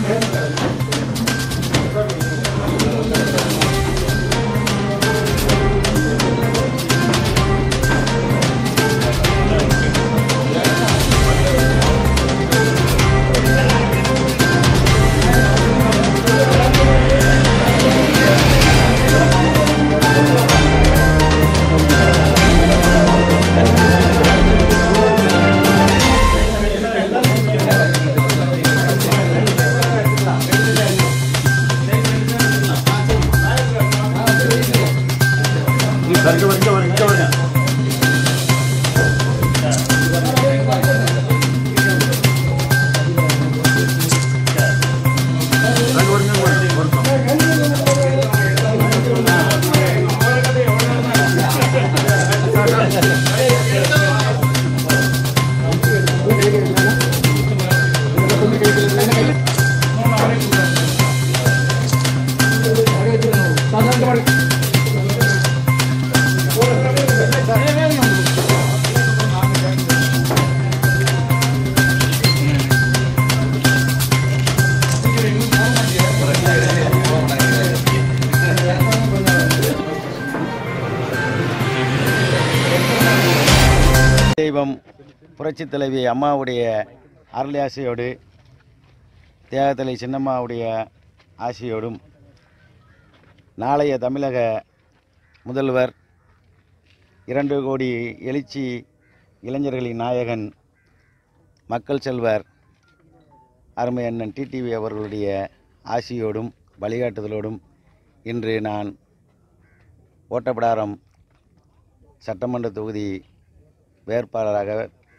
தெய்வம் புரட்சித் தலைவி அம்மாவுடைய அருளாசியோடு தியாகத்தலை சின்னம்மாவுடைய ஆசியோடும் நாளைய தமிழக முதல்வர் இரண்டு கோடி எழுச்சி இளைஞர்களின் நாயகன் மக்கள் செல்வர் அருமை அண்ணன் டிடிவி அவர்களுடைய ஆசியோடும் வழிகாட்டுதலோடும் இன்று நான் ஓட்டப்பிடாரம் சட்டமன்ற தொகுதி வேட்பாளராக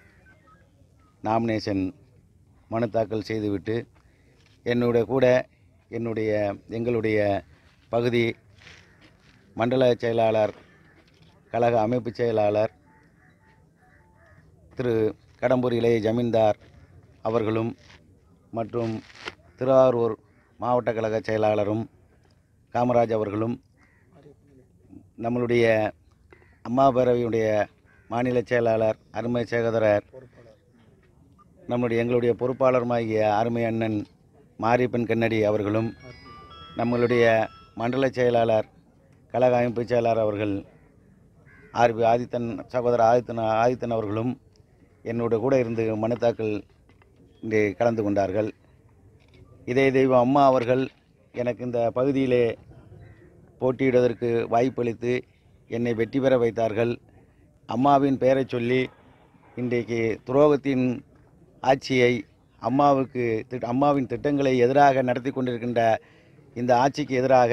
நாமினேஷன் மனு தாக்கல் செய்துவிட்டு என்னுடைய கூட என்னுடைய எங்களுடைய பகுதி மண்டல செயலாளர் கழக அமைப்பு செயலாளர் திரு கடம்பூர் இளைய ஜமீன்தார் அவர்களும் மற்றும் திருவாரூர் மாவட்ட கழக செயலாளரும் காமராஜ் அவர்களும் நம்மளுடைய அம்மா பேரவையுடைய மாநில செயலாளர் அருமை சகோதரர் நம்முடைய எங்களுடைய பொறுப்பாளருமாகிய அருமை அண்ணன் மாரியப்பன் கண்ணடி அவர்களும் நம்மளுடைய மண்டல செயலாளர் கழக அமைப்பு செயலாளர் அவர்கள் ஆர்பி ஆதித்தன் சகோதரர் ஆதித்தன் ஆதித்தன் அவர்களும் என்னோட கூட இருந்து மனு தாக்கல் இங்கே கலந்து கொண்டார்கள் இதே தெய்வம் அம்மா அவர்கள் எனக்கு இந்த பகுதியிலே போட்டியிடுவதற்கு வாய்ப்பளித்து என்னை வெற்றி பெற வைத்தார்கள் அம்மாவின் பெயரைச் சொல்லி இன்றைக்கு துரோகத்தின் ஆட்சியை அம்மாவுக்கு திட் அம்மாவின் திட்டங்களை எதிராக நடத்தி கொண்டிருக்கின்ற இந்த ஆட்சிக்கு எதிராக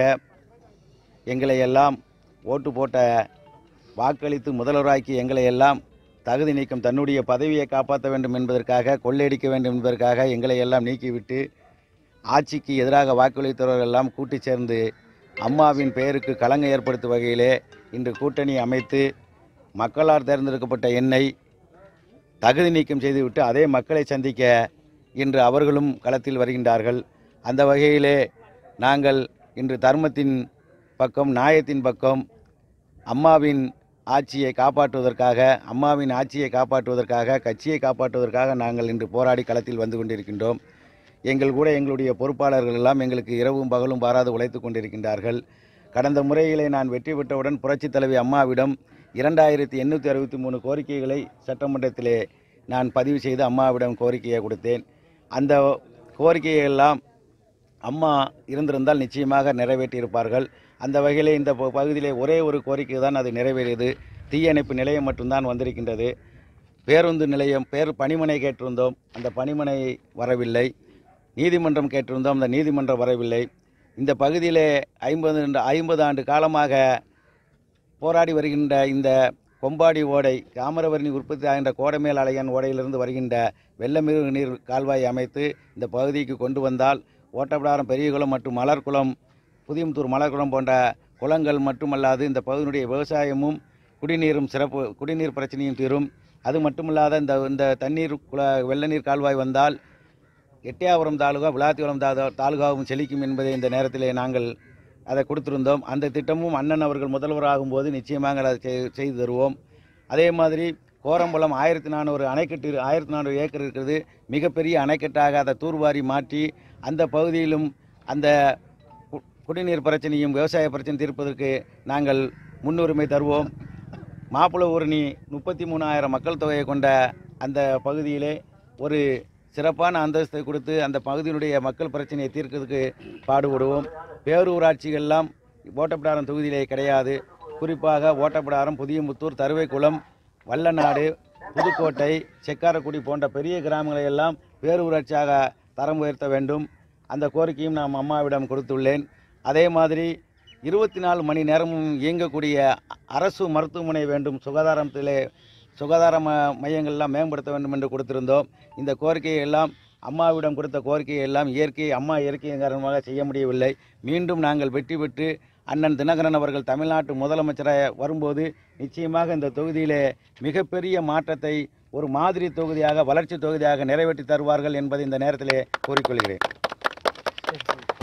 எங்களை எல்லாம் ஓட்டு போட்ட வாக்களித்து முதல்வராக்கி எங்களை எல்லாம் தகுதி நீக்கம் தன்னுடைய பதவியை காப்பாற்ற வேண்டும் என்பதற்காக கொள்ளையடிக்க வேண்டும் என்பதற்காக எங்களை எல்லாம் நீக்கிவிட்டு ஆட்சிக்கு எதிராக வாக்களித்தவர்கள் எல்லாம் கூட்டி சேர்ந்து அம்மாவின் பெயருக்கு களங்கம் ஏற்படுத்தும் வகையிலே இன்று கூட்டணி அமைத்து மக்களால் தேர்ந்தெடுக்கப்பட்ட என்னை தகுதி நீக்கம் செய்துவிட்டு அதே மக்களை சந்திக்க இன்று அவர்களும் களத்தில் வருகின்றார்கள் அந்த வகையிலே நாங்கள் இன்று தர்மத்தின் பக்கம் நியாயத்தின் பக்கம் அம்மாவின் ஆட்சியை காப்பாற்றுவதற்காக அம்மாவின் ஆட்சியை காப்பாற்றுவதற்காக கட்சியை காப்பாற்றுவதற்காக நாங்கள் இன்று போராடி களத்தில் வந்து கொண்டிருக்கின்றோம் எங்கள் கூட எங்களுடைய பொறுப்பாளர்கள் எல்லாம் எங்களுக்கு இரவும் பகலும் பாராது உழைத்து கொண்டிருக்கின்றார்கள் கடந்த முறையிலே நான் வெற்றி பெற்றவுடன் புரட்சித் தலைவி அம்மாவிடம் இரண்டாயிரத்தி எண்ணூற்றி அறுபத்தி மூணு கோரிக்கைகளை சட்டமன்றத்திலே நான் பதிவு செய்து அம்மாவிடம் கோரிக்கையை கொடுத்தேன் அந்த கோரிக்கையை எல்லாம் அம்மா இருந்திருந்தால் நிச்சயமாக நிறைவேற்றியிருப்பார்கள் அந்த வகையிலே இந்த ப- பகுதியிலே ஒரே ஒரு கோரிக்கை தான் அது நிறைவேறியது தீயணைப்பு நிலையம் மட்டும்தான் வந்திருக்கின்றது பேருந்து நிலையம் பேர் பணிமனை கேட்டிருந்தோம் அந்த பணிமனை வரவில்லை நீதிமன்றம் கேட்டிருந்தோம் அந்த நீதிமன்றம் வரவில்லை இந்த பகுதியிலே ஐம்பது ஐம்பது ஆண்டு காலமாக போராடி வருகின்ற இந்த கொம்பாடி ஓடை தாமிரபரணி உற்பத்தி ஆகின்ற கோடமேல் அலையன் ஓடையிலிருந்து வருகின்ற வெள்ளமிகு நீர் கால்வாய் அமைத்து இந்த பகுதிக்கு கொண்டு வந்தால் ஓட்டப்பிடாரம் பெரியகுளம் மற்றும் மலர்குளம் புதியமுத்தூர் மலர்குளம் போன்ற குளங்கள் மட்டுமல்லாது இந்த பகுதியினுடைய விவசாயமும் குடிநீரும் சிறப்பு குடிநீர் பிரச்சனையும் தீரும் அது மட்டுமல்லாத இந்த இந்த தண்ணீர் குள வெள்ள நீர் கால்வாய் வந்தால் எட்டயாபுரம் தாலுகா விளாத்திகுளம் தா தாலுகாவும் செழிக்கும் என்பதை இந்த நேரத்திலே நாங்கள் அதை கொடுத்திருந்தோம் அந்த திட்டமும் அண்ணன் அவர்கள் முதல்வராகும் போது நிச்சயமாக அதை செய்- செய்து தருவோம் அதே மாதிரி கோரம்பலம் ஆயிரத்தி நானூறு அணைக்கட்டு இரு- ஆயிரத்தி நானூறு ஏக்கர் இருக்கிறது மிகப்பெரிய அணைக்கட்டாக அதை தூர்வாரி மாற்றி அந்த பகுதியிலும் அந்த கு- குடிநீர் பிரச்சனையும் விவசாய பிரச்சனை தீர்ப்பதற்கு நாங்கள் முன்னுரிமை தருவோம் மாப்பிள ஊரணி முப்பத்தி மூணாயிரம் மக்கள் தொகையை கொண்ட அந்த பகுதியிலே ஒரு சிறப்பான அந்தஸ்தை கொடுத்து அந்த பகுதியினுடைய மக்கள் பிரச்சனையை தீர்க்கிறதுக்கு பாடுபடுவோம் பேரூராட்சிகள்லாம் ஓட்டப்பிடாரம் தொகுதியிலே கிடையாது குறிப்பாக ஓட்டப்பிடாரம் புதியமுத்தூர் தருவைக்குளம் வல்லநாடு புதுக்கோட்டை செக்காரக்குடி போன்ற பெரிய கிராமங்களை எல்லாம் பேரூராட்சியாக தரம் உயர்த்த வேண்டும் அந்த கோரிக்கையும் நான் அம்மாவிடம் கொடுத்துள்ளேன் அதே மாதிரி இருபத்தி நாலு மணி நேரமும் இயங்கக்கூடிய அரசு மருத்துவமனை வேண்டும் சுகாதாரத்திலே சுகாதார ம மையங்கள்லாம் மேம்படுத்த வேண்டும் என்று கொடுத்திருந்தோம் இந்த கோரிக்கையை எல்லாம் அம்மாவிடம் கொடுத்த கோரிக்கையை எல்லாம் இயற்கை அம்மா இயற்கையின் காரணமாக செய்ய முடியவில்லை மீண்டும் நாங்கள் வெற்றி பெற்று அண்ணன் தினகரன் அவர்கள் தமிழ்நாட்டு முதலமைச்சராக வரும்போது நிச்சயமாக இந்த தொகுதியிலே மிகப்பெரிய மாற்றத்தை ஒரு மாதிரி தொகுதியாக வளர்ச்சி தொகுதியாக நிறைவேற்றி தருவார்கள் என்பதை இந்த நேரத்திலே கூறிக்கொள்கிறேன்